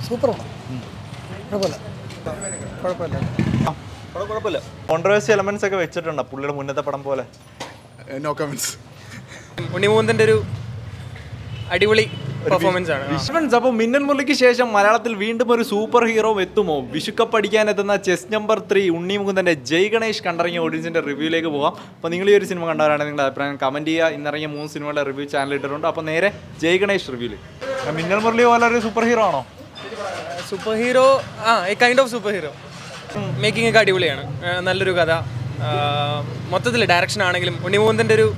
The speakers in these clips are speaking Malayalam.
സൂപ്പറാണ് കുഴപ്പമില്ല കുഴപ്പമില്ല കുഴപ്പമില്ല കോൺട്രവേഴ്സി എലമെന്റ്സ് ഒക്കെ വെച്ചിട്ടുണ്ടോ പുള്ളിയുടെ മുന്നത്തെ പടം പോലെ നോ കമൻസ് ഉണ്ണിമൂന്തൻ്റെ ഒരു അടിപൊളി പെർഫോമൻസ് ആണ് വിഷ്വൻസ് അപ്പോൾ മിന്നൽ മുരളിക്ക് ശേഷം മലയാളത്തിൽ വീണ്ടും ഒരു സൂപ്പർ ഹീറോ എത്തുമോ വിഷുക്കപ്പ് അടിക്കാൻ എത്തുന്ന ചെസ് നമ്പർ ത്രീ ഉണ്ണി മുകുന്ദൻ്റെ ജയ് ഗണേഷ് കണ്ടിറങ്ങിയ ഓഡിയൻസിൻ്റെ റിവ്യൂയിലേക്ക് പോകാം അപ്പോൾ നിങ്ങൾ ഈ ഒരു സിനിമ കണ്ടവരാണെങ്കിൽ നിങ്ങളുടെ അഭിപ്രായം കമൻറ്റ് ചെയ്യുക ഇന്നിറങ്ങിയ മൂന്ന് സിനിമകളുടെ റിവ്യൂ ചാനൽ ഇട്ടിട്ടുണ്ട് അപ്പോൾ നേരെ ജയ് ഗണേഷ് റിവ്യൂല് മിന്നൽ മുരളി പോലെ ഒരു സൂപ്പർ ഹീറോ ആണോ സൂപ്പർ ഹീറോ ആ a kind of superhero making ഒക്കെ അടിപൊളിയാണ് ആ, നല്ലൊരു കഥ മൊത്തത്തിൽ ഡയറക്ഷൻ ആണെങ്കിലും ഉണ്ണിമൂന്തൻ്റെ ഒരു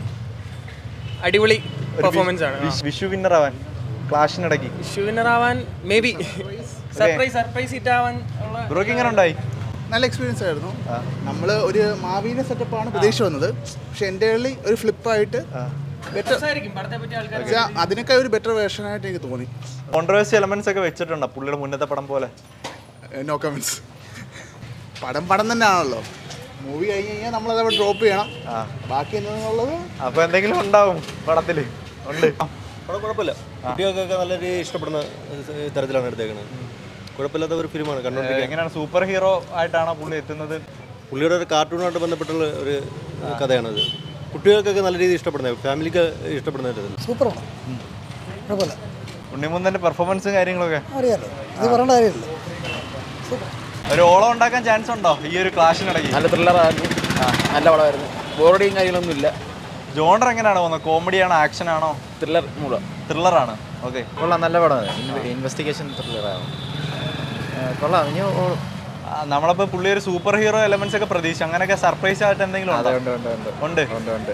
അടിപൊളി പെർഫോമൻസ് ആണ് വിഷ്- വിഷു വിന്നർ ആവാൻ ക്ലാഷിനിടയ്ക്ക് വിഷുവിനർ ആവാൻ maybe surprise surprise hit ആവാൻ ഉള്ള ബ്രോക്ക് ഇങ്ങനെ ഉണ്ടായി നല്ല എക്സ്പീരിയൻസ് ആയിരുന്നു നമ്മൾ ഒരു മാവീന സെറ്റപ്പാണ് പ്രതീക്ഷ വന്നത് പക്ഷെ എൻ്റെ ഉള്ളിൽ ഒരു ഫ്ലിപ്പായിട്ട് ബെറ്റർ ആയിരിക്കും പടത്തെ പറ്റി ആൾക്കാർ അതിനൊക്കെ ഒരു ബെറ്റർ വേർഷനായിട്ട് എനിക്ക് തോന്നി കോൺട്രവേഴ്സി എലമെന്റ്സ് ഒക്കെ വെച്ചിട്ടുണ്ടോ പുള്ളിയുടെ മുന്നത്തെ പടം പോലെ നോ കമൻസ് പടം പടം തന്നെയാണല്ലോ മൂവി കഴിഞ്ഞ് കഴിഞ്ഞാൽ നമ്മളത് അവിടെ ഡ്രോപ്പ് ചെയ്യണം ബാക്കി എന്താണെന്നുള്ളത് അപ്പോൾ എന്തെങ്കിലും ഉണ്ടാവും പടത്തിൽ ഉണ്ട് പടം കുഴപ്പമില്ല കുട്ടികൾക്കൊക്കെ നല്ല രീതിയിൽ ഇഷ്ടപ്പെടുന്ന ഏഹ്, തരത്തിലാണ് എടുത്തേക്കുന്നത് കുഴപ്പമില്ലാത്ത ഒരു ഫിലിമാണ് കണ്ടുകൊണ്ടിരിക്കുക എങ്ങനെയാണ് സൂപ്പർ ഹീറോ ആയിട്ടാണോ പുള്ളി എത്തുന്നത് പുള്ളിയുടെ ഒരു കാർട്ടൂണായിട്ട് ബന്ധപ്പെട്ടുള്ള ഒരു കഥയാണത് കുട്ടികൾക്കൊക്കെ നല്ല രീതിയിൽ ഇഷ്ടപ്പെടുന്നത് ഫാമിലിക്ക് ഇഷ്ടപ്പെടുന്ന തരത്തിൽ സൂപ്പറാണ് കുഴപ്പമില്ല ഉണ്ണിമുന്തന്റെ പെർഫോമൻസും കാര്യങ്ങളൊക്കെ അറിയാലോ ഇത് പറയേണ്ട കാര്യമില്ല സൂപ്പർ ഒരു ഓളം ഉണ്ടാക്കാൻ ചാൻസ് ഉണ്ടോ ഈ ഒരു ക്ലാഷിനിടയ്ക്ക് നല്ല ത്രില്ലറായിരുന്നു നല്ല പടമായിരുന്നു ബോറടിയും കാര്യങ്ങളൊന്നും ഇല്ല ജോണർ എങ്ങനെയാണ് പോകുന്നത് കോമഡിയാണോ ആക്ഷൻ ആണോ ത്രില്ലർ മൂലം ത്രില്ലറാണ് ഓക്കെ കൊള്ളാം നല്ല പടമാണ് ഇൻവെസ്റ്റിഗേഷൻ ത്രില്ലറാണ് കൊള്ളാം ഇനി ഓ- നമ്മളിപ്പോ പുള്ളി ഒരു സൂപ്പർ ഹീറോ എലമെന്റ്സ് ഒക്കെ പ്രതീക്ഷിച്ചു അങ്ങനെയൊക്കെ സർപ്രൈസ് ആയിട്ട് എന്തെങ്കിലും അതെ ഉണ്ടോ? ഉണ്ട് ഉണ്ട് ഉണ്ട് ഉണ്ട് ഉണ്ട് ഉണ്ട്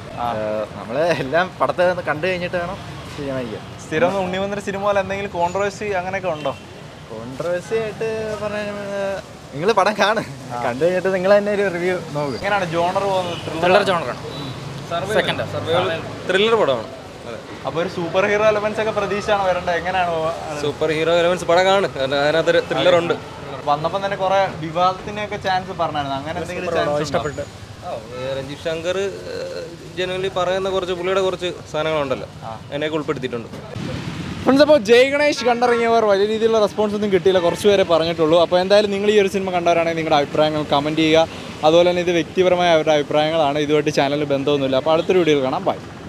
നമ്മൾ എല്ലാം പടത്തെ ഒന്ന് കണ്ടു കഴിഞ്ഞിട്ട് വേണം തീരുമാനിക്കാം സ്ഥിരം ഉണ്ണിമുന്തന്റെ സിനിമ പോലെ എന്തെങ്കിലും കോൺട്രവേഴ്സി അങ്ങനെയൊക്കെ ഉണ്ടോ കോൺട്രവേഴ്സി ആയിട്ട് പറഞ്ഞ നിങ്ങൾ പടം കാണ് കണ്ടു കഴിഞ്ഞിട്ട് നിങ്ങൾ തന്നെ ഒരു റിവ്യൂ നോക്ക് എങ്ങനെയാണ് ജോണർ പോകുന്നത് ത്രില്ലർ ജോണറാണ് സെക്കൻഡ് ത്രില്ലർ പടമാണ് അപ്പൊ ഒരു സൂപ്പർ ഹീറോ എലമെന്റ്സ് ഒക്കെ പ്രതീക്ഷയാണ് വരേണ്ടത് എങ്ങനെയാണ് സൂപ്പർ ഹീറോ എലവൻസ് പടം കാണും അതിനകത്തൊരു ത്രില്ലർ ഉണ്ട് വന്നപ്പോ തന്നെ കുറെ വിവാദത്തിനൊക്കെ ചാൻസ് പറഞ്ഞായിരുന്നു അങ്ങനെ എന്തെങ്കിലും ചാൻസ് ഇഷ്ടപ്പെട്ടു രഞ്ജിത് ശങ്കർ ജനുവലി പറയുന്ന കുറച്ച് പുള്ളിയുടെ കുറച്ച് സാധനങ്ങളുണ്ടല്ലോ അതിനെയൊക്കെ ഉൾപ്പെടുത്തിയിട്ടുണ്ട് ഫ്രണ്ട്സ് അപ്പോൾ ജയ് ഗണേഷ് കണ്ടിറങ്ങിയവർ വലിയ രീതിയിലുള്ള റെസ്പോൺസ് ഒന്നും കിട്ടിയില്ല കുറച്ച് പേരെ പറഞ്ഞിട്ടുള്ളൂ അപ്പോൾ എന്തായാലും നിങ്ങൾ ഈ ഒരു സിനിമ കണ്ടവരാണെങ്കിൽ നിങ്ങളുടെ അഭിപ്രായങ്ങൾ കമൻറ്റ് ചെയ്യുക അതുപോലെ തന്നെ ഇത് വ്യക്തിപരമായ അവരുടെ അഭിപ്രായങ്ങളാണ് ഇതുമായിട്ട് ചാനലിൽ ബന്ധമൊന്നുമില്ല അപ്പോൾ അടുത്തൊരു വീഡിയോയിൽ കാണാം ബൈ